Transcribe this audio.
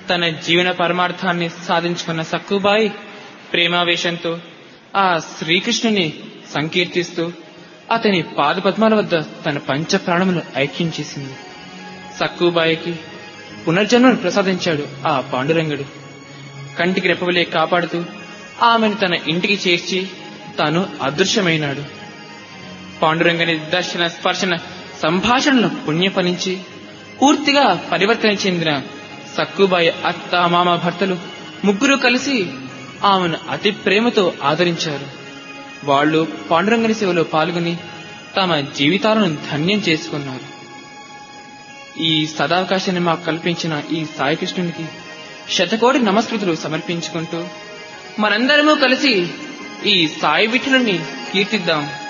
తన జీవన పరమార్థాన్ని సాధించుకున్న సక్కుబాయి ప్రేమావేశంతో ఆ శ్రీకృష్ణుని సంకీర్తిస్తూ అతని పాదపద్మాల వద్ద తన పంచ ప్రాణములు ఐక్యం చేసింది సక్కుబాయికి పునర్జన్మను ప్రసాదించాడు ఆ పాండురంగుడు కంటికి రెప్పవలే కాపాడుతూ ఆమెను తన ఇంటికి చేర్చి తాను అదృశ్యమైనాడు పాండురంగని దర్శన స్పర్శన సంభాషణలు పుణ్యఫలించి పూర్తిగా పరివర్తన చెందిన సక్కుబాయి అత్త మామ భర్తలు ముగ్గురు కలిసి ఆమెను అతి ప్రేమతో ఆదరించారు వాళ్ళు పాండురంగని సేవలో పాల్గొని తమ జీవితాలను ధన్యం చేసుకున్నారు ఈ సదావకాశాన్ని మాకు కల్పించిన ఈ సాయికృష్ణునికి శతకోటి నమస్కృతులు సమర్పించుకుంటూ మనందరము కలిసి ఈ సాయి విఠులని కీర్తిద్దాం